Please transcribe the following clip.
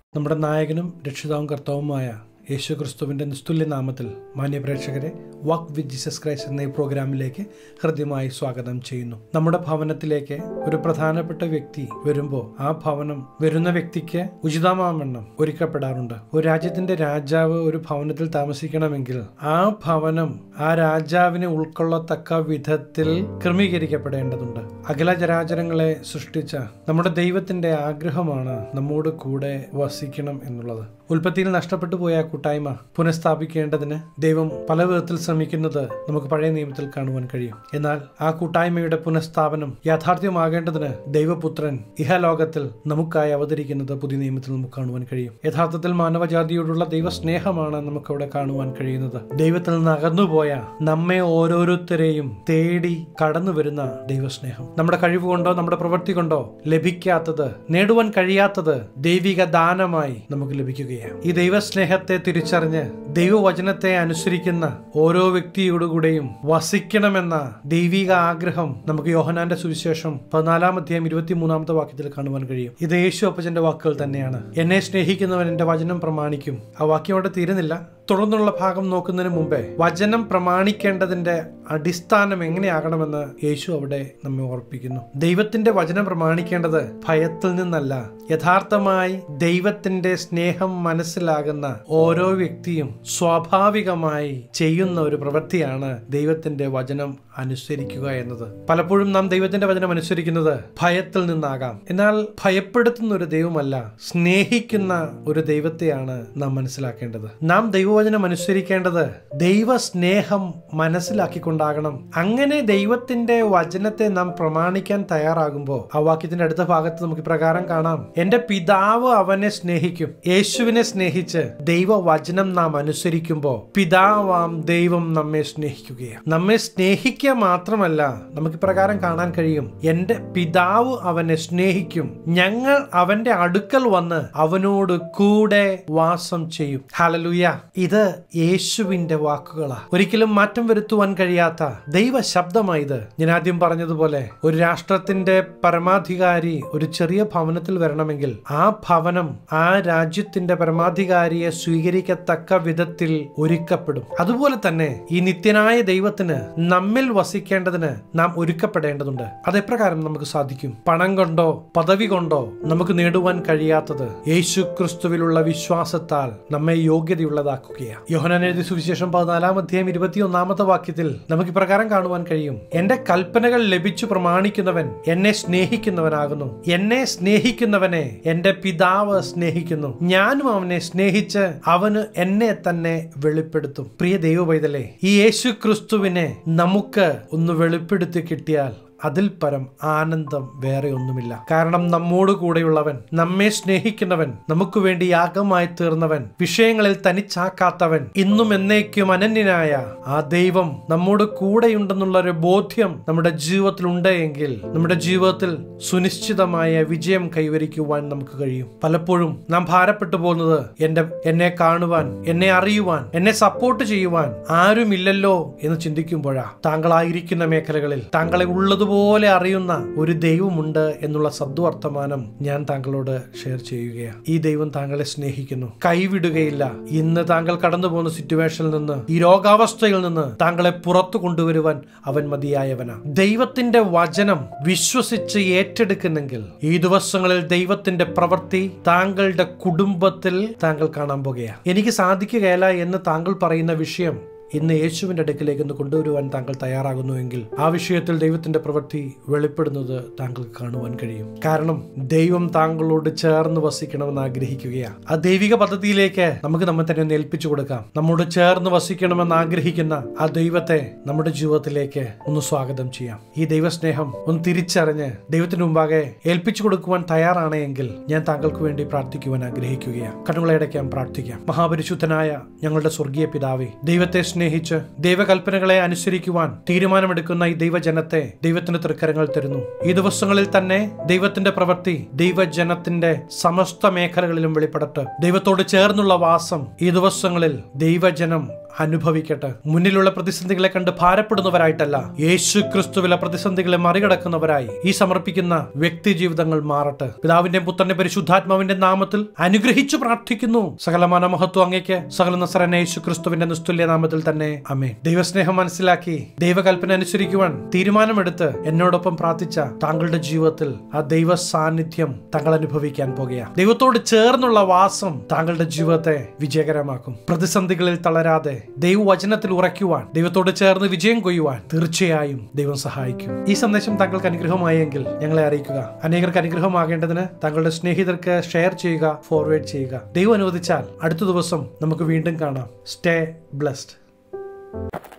നമ്മുടെ നായകനും രക്ഷിതാവും കർത്താവുമായ യേശു ക്രിസ്തുവിൻ്റെ നിസ്തുല്യ നാമത്തിൽ മാന്യ പ്രേക്ഷകരെ വാക്ക് വിത്ത് ജീസസ് ക്രൈസ്റ്റ് എന്ന ഈ പ്രോഗ്രാമിലേക്ക് ഹൃദ്യമായി സ്വാഗതം ചെയ്യുന്നു നമ്മുടെ ഭവനത്തിലേക്ക് ഒരു പ്രധാനപ്പെട്ട വ്യക്തി വരുമ്പോൾ ആ ഭവനം വരുന്ന വ്യക്തിക്ക് ഉചിതമാവണ്ണം ഒരുക്കപ്പെടാറുണ്ട് ഒരു രാജ്യത്തിന്റെ രാജാവ് ഒരു ഭവനത്തിൽ താമസിക്കണമെങ്കിൽ ആ ഭവനം ആ രാജാവിനെ ഉൾക്കൊള്ളത്തക്ക വിധത്തിൽ ക്രമീകരിക്കപ്പെടേണ്ടതുണ്ട് അഖില ചരാചരങ്ങളെ സൃഷ്ടിച്ച നമ്മുടെ ദൈവത്തിന്റെ ആഗ്രഹമാണ് നമ്മോട് കൂടെ വസിക്കണം എന്നുള്ളത് ഉൽപ്പത്തിയിൽ നഷ്ടപ്പെട്ടു പോയ ആ കൂട്ടായ്മ പുനഃസ്ഥാപിക്കേണ്ടതിന് ദൈവം പല വിധത്തിൽ ശ്രമിക്കുന്നത് നമുക്ക് പഴയ നിയമത്തിൽ കാണുവാൻ കഴിയും എന്നാൽ ആ കൂട്ടായ്മയുടെ പുനഃസ്ഥാപനം യാഥാർത്ഥ്യമാകേണ്ടതിന് ദൈവപുത്രൻ ഇഹലോകത്തിൽ നമുക്കായി അവതരിക്കുന്നത് പുതിയ നിയമത്തിൽ നമുക്ക് കാണുവാൻ കഴിയും യഥാർത്ഥത്തിൽ മാനവജാതിയോടുള്ള ദൈവസ്നേഹമാണ് നമുക്ക് അവിടെ കാണുവാൻ കഴിയുന്നത് ദൈവത്തിൽ നിന്ന് അകന്നുപോയ നമ്മെ ഓരോരുത്തരെയും തേടി കടന്നു വരുന്ന ദൈവസ്നേഹം നമ്മുടെ കഴിവ് കൊണ്ടോ നമ്മുടെ പ്രവൃത്തി കൊണ്ടോ ലഭിക്കാത്തത് നേടുവാൻ കഴിയാത്തത് ദൈവിക ദാനമായി നമുക്ക് ലഭിക്കുകയാണ് ഈ ദൈവസ്നേഹത്തെ തിരിച്ചറിഞ്ഞ് ദൈവവചനത്തെ അനുസരിക്കുന്ന ഓരോ വ്യക്തിയോടുകൂടെയും വസിക്കണമെന്ന ദൈവിക ആഗ്രഹം നമുക്ക് യോഹനാന്റെ സുവിശേഷം പതിനാലാം അധ്യായം ഇരുപത്തിമൂന്നാമത്തെ വാക്യത്തിൽ കാണുവാൻ കഴിയും ഇത് യേശു അപ്പച്ചന്റെ വാക്കുകൾ തന്നെയാണ് എന്നെ സ്നേഹിക്കുന്നവൻ എന്റെ വചനം പ്രമാണിക്കും ആ വാക്യം അവിടെ തീരുന്നില്ല തുടർന്നുള്ള ഭാഗം നോക്കുന്നതിന് മുമ്പേ വചനം പ്രമാണിക്കേണ്ടതിന്റെ അടിസ്ഥാനം എങ്ങനെയാകണമെന്ന് യേശു അവിടെ നമ്മെ ഓർപ്പിക്കുന്നു ദൈവത്തിന്റെ വചനം പ്രമാണിക്കേണ്ടത് ഭയത്തിൽ നിന്നല്ല യഥാർത്ഥമായി ദൈവത്തിന്റെ സ്നേഹം മനസ്സിലാകുന്ന ഓരോ വ്യക്തിയും സ്വാഭാവികമായി ചെയ്യുന്ന ഒരു പ്രവൃത്തിയാണ് ദൈവത്തിന്റെ വചനം അനുസരിക്കുക എന്നത് പലപ്പോഴും നാം ദൈവത്തിന്റെ വചനം അനുസരിക്കുന്നത് ഭയത്തിൽ നിന്നാകാം എന്നാൽ ഭയപ്പെടുത്തുന്ന ഒരു ദൈവമല്ല സ്നേഹിക്കുന്ന ഒരു ദൈവത്തെയാണ് നാം മനസ്സിലാക്കേണ്ടത് നാം ദൈവവചനം അനുസരിക്കേണ്ടത് ദൈവ സ്നേഹം മനസ്സിലാക്കിക്കൊണ്ടാകണം അങ്ങനെ ദൈവത്തിന്റെ വചനത്തെ നാം പ്രമാണിക്കാൻ തയ്യാറാകുമ്പോൾ ആ വാക്യത്തിന്റെ അടുത്ത ഭാഗത്ത് നമുക്ക് പ്രകാരം കാണാം എന്റെ പിതാവ് അവനെ സ്നേഹിക്കും യേശുവിനെ സ്നേഹിച്ച് ദൈവവചനം നാം അനുസരിക്കുമ്പോൾ പിതാവാം ദൈവം നമ്മെ സ്നേഹിക്കുകയാണ് നമ്മെ സ്നേഹിക്കുക മാത്രമല്ല നമുക്ക് പ്രകാരം കാണാൻ കഴിയും എന്റെ പിതാവ് അവനെ സ്നേഹിക്കും ഞങ്ങൾ അവന്റെ അടുക്കൽ വന്ന് അവനോട് കൂടെ വാസം ചെയ്യും ഹലലുയ ഇത് യേശുവിന്റെ വാക്കുകളാ ഒരിക്കലും മാറ്റം വരുത്തുവാൻ കഴിയാത്ത ദൈവ ശബ്ദമായത് ഞാൻ ആദ്യം പറഞ്ഞതുപോലെ ഒരു രാഷ്ട്രത്തിന്റെ പരമാധികാരി ഒരു ചെറിയ ഭവനത്തിൽ വരണമെങ്കിൽ ആ ഭവനം ആ രാജ്യത്തിന്റെ പരമാധികാരിയെ സ്വീകരിക്കത്തക്ക വിധത്തിൽ ഒരുക്കപ്പെടും അതുപോലെ തന്നെ ഈ നിത്യനായ ദൈവത്തിന് നമ്മിൽ വസിക്കേണ്ടതിന് നാം ഒരുക്കപ്പെടേണ്ടതുണ്ട് അതെപ്രകാരം നമുക്ക് സാധിക്കും പണം കൊണ്ടോ പദവി കൊണ്ടോ നമുക്ക് നേടുവാൻ കഴിയാത്തത് യേശു ക്രിസ്തുവിലുള്ള വിശ്വാസത്താൽ നമ്മെ യോഗ്യതയുള്ളതാക്കുകയാണ് യോഹനാൻ എഴുതിയ സുവിശേഷം പതിനാലാം അധ്യായം ഇരുപത്തിയൊന്നാമത്തെ വാക്യത്തിൽ നമുക്ക് ഇപ്രകാരം കാണുവാൻ കഴിയും എന്റെ കൽപ്പനകൾ ലഭിച്ചു പ്രമാണിക്കുന്നവൻ എന്നെ സ്നേഹിക്കുന്നവനാകുന്നു എന്നെ സ്നേഹിക്കുന്നവനെ എന്റെ പിതാവ് സ്നേഹിക്കുന്നു ഞാനും അവനെ സ്നേഹിച്ച് അവന് എന്നെ തന്നെ വെളിപ്പെടുത്തും പ്രിയ ദൈവപൈതലേ ഈ യേശു ക്രിസ്തുവിനെ നമുക്ക് ഒന്ന് വെളിപ്പെടുത്തി കിട്ടിയാൽ അതിൽ പരം ആനന്ദം വേറെ ഒന്നുമില്ല കാരണം നമ്മോട് കൂടെയുള്ളവൻ നമ്മെ സ്നേഹിക്കുന്നവൻ നമുക്ക് വേണ്ടി യാഗമായി തീർന്നവൻ വിഷയങ്ങളിൽ തനിച്ചാക്കാത്തവൻ ഇന്നും എന്നേക്കും അനന്യനായ ആ ദൈവം നമ്മോട് കൂടെയുണ്ടെന്നുള്ള ഒരു ബോധ്യം നമ്മുടെ ജീവിതത്തിൽ ഉണ്ട് എങ്കിൽ നമ്മുടെ ജീവിതത്തിൽ സുനിശ്ചിതമായ വിജയം കൈവരിക്കുവാൻ നമുക്ക് കഴിയും പലപ്പോഴും നാം ഭാരപ്പെട്ടു പോകുന്നത് എന്റെ എന്നെ കാണുവാൻ എന്നെ അറിയുവാൻ എന്നെ സപ്പോർട്ട് ചെയ്യുവാൻ ആരുമില്ലല്ലോ എന്ന് ചിന്തിക്കുമ്പോഴാ താങ്കളായിരിക്കുന്ന മേഖലകളിൽ താങ്കളെ ഉള്ളതുപോലെ അറിയുന്ന ഒരു ദൈവമുണ്ട് എന്നുള്ള സദ്വർത്തമാനം ഞാൻ താങ്കളോട് ഷെയർ ചെയ്യുകയാണ് ഈ ദൈവം താങ്കളെ സ്നേഹിക്കുന്നു കൈവിടുകയില്ല ഇന്ന് താങ്കൾ കടന്നു പോകുന്ന സിറ്റുവേഷനിൽ നിന്ന് ഈ രോഗാവസ്ഥയിൽ നിന്ന് താങ്കളെ പുറത്തു കൊണ്ടുവരുവാൻ അവൻ മതിയായവനാ ദൈവത്തിന്റെ വചനം വിശ്വസിച്ച് ഏറ്റെടുക്കുന്നെങ്കിൽ ഈ ദിവസങ്ങളിൽ ദൈവത്തിന്റെ പ്രവൃത്തി താങ്കളുടെ കുടുംബത്തിൽ താങ്കൾ കാണാൻ പോകുകയാണ് എനിക്ക് സാധിക്കുകയില്ല എന്ന് താങ്കൾ പറയുന്ന വിഷയം ഇന്ന് യേശുവിന്റെ അടുക്കിലേക്ക് ഒന്ന് കൊണ്ടുവരുവാൻ താങ്കൾ തയ്യാറാകുന്നുവെങ്കിൽ ആ വിഷയത്തിൽ ദൈവത്തിന്റെ പ്രവൃത്തി വെളിപ്പെടുന്നത് താങ്കൾക്ക് കാണുവാൻ കഴിയും കാരണം ദൈവം താങ്കളോട് ചേർന്ന് വസിക്കണമെന്ന് ആഗ്രഹിക്കുകയാണ് ആ ദൈവിക പദ്ധതിയിലേക്ക് നമുക്ക് നമ്മെ തന്നെ ഒന്ന് ഏൽപ്പിച്ചു കൊടുക്കാം നമ്മോട് ചേർന്ന് വസിക്കണമെന്ന് ആഗ്രഹിക്കുന്ന ആ ദൈവത്തെ നമ്മുടെ ജീവിതത്തിലേക്ക് ഒന്ന് സ്വാഗതം ചെയ്യാം ഈ ദൈവസ്നേഹം ഒന്ന് തിരിച്ചറിഞ്ഞ് ദൈവത്തിന് മുമ്പാകെ ഏൽപ്പിച്ചു കൊടുക്കുവാൻ തയ്യാറാണ് എങ്കിൽ ഞാൻ താങ്കൾക്ക് വേണ്ടി പ്രാർത്ഥിക്കുവാൻ ആഗ്രഹിക്കുകയാണ് കണ്ണുകളെ അടയ്ക്കാൻ പ്രാർത്ഥിക്കാം മഹാപരിശുദ്ധനായ ഞങ്ങളുടെ സ്വർഗീയ പിതാവേ ദൈവത്തെ സ്നേഹിച്ച് ദൈവകൽപ്പനകളെ അനുസരിക്കുവാൻ തീരുമാനമെടുക്കുന്ന ഈ ദൈവജനത്തെ ദൈവത്തിന്റെ തൃക്കരങ്ങൾ തരുന്നു ഈ ദിവസങ്ങളിൽ തന്നെ ദൈവത്തിന്റെ പ്രവൃത്തി ദൈവജനത്തിന്റെ സമസ്ത മേഖലകളിലും വെളിപ്പെടട്ടെ ദൈവത്തോട് ചേർന്നുള്ള വാസം ഈ ദിവസങ്ങളിൽ ദൈവജനം അനുഭവിക്കട്ടെ മുന്നിലുള്ള പ്രതിസന്ധികളെ കണ്ട് ഭാരപ്പെടുന്നവരായിട്ടല്ല യേശു ക്രിസ്തുവിലെ പ്രതിസന്ധികളെ മറികടക്കുന്നവരായി ഈ സമർപ്പിക്കുന്ന വ്യക്തി ജീവിതങ്ങൾ മാറട്ടെ പിതാവിന്റെയും പുത്രന്റെ പരിശുദ്ധാത്മാവിന്റെ നാമത്തിൽ അനുഗ്രഹിച്ചു പ്രാർത്ഥിക്കുന്നു സകലമാന മഹത്വം അങ്ങേക്ക് സകല നസറന യേശു ക്രിസ്തുവിന്റെ നിസ്തുല്യ നാമത്തിൽ തന്നെ അമേ ദൈവസ്നേഹം മനസ്സിലാക്കി ദൈവകൽപ്പന അനുസരിക്കുവാൻ തീരുമാനമെടുത്ത് എന്നോടൊപ്പം പ്രാർത്ഥിച്ച താങ്കളുടെ ജീവിതത്തിൽ ആ ദൈവ സാന്നിധ്യം താങ്കൾ അനുഭവിക്കാൻ പോകുകയാണ് ദൈവത്തോട് ചേർന്നുള്ള വാസം താങ്കളുടെ ജീവിതത്തെ വിജയകരമാക്കും പ്രതിസന്ധികളിൽ തളരാതെ ദൈവവചനത്തിൽ ഉറയ്ക്കുവാൻ ദൈവത്തോട് ചേർന്ന് വിജയം കൊയ്യുവാൻ തീർച്ചയായും ദൈവം സഹായിക്കും ഈ സന്ദേശം താങ്കൾക്ക് അനുഗ്രഹമായെങ്കിൽ ഞങ്ങളെ അറിയിക്കുക അനേകർക്ക് അനുഗ്രഹമാകേണ്ടതിന് താങ്കളുടെ സ്നേഹിതർക്ക് ഷെയർ ചെയ്യുക ഫോർവേഡ് ചെയ്യുക ദൈവം അനുവദിച്ചാൽ അടുത്ത ദിവസം നമുക്ക് വീണ്ടും കാണാം സ്റ്റേ ബ്ലസ്ഡ്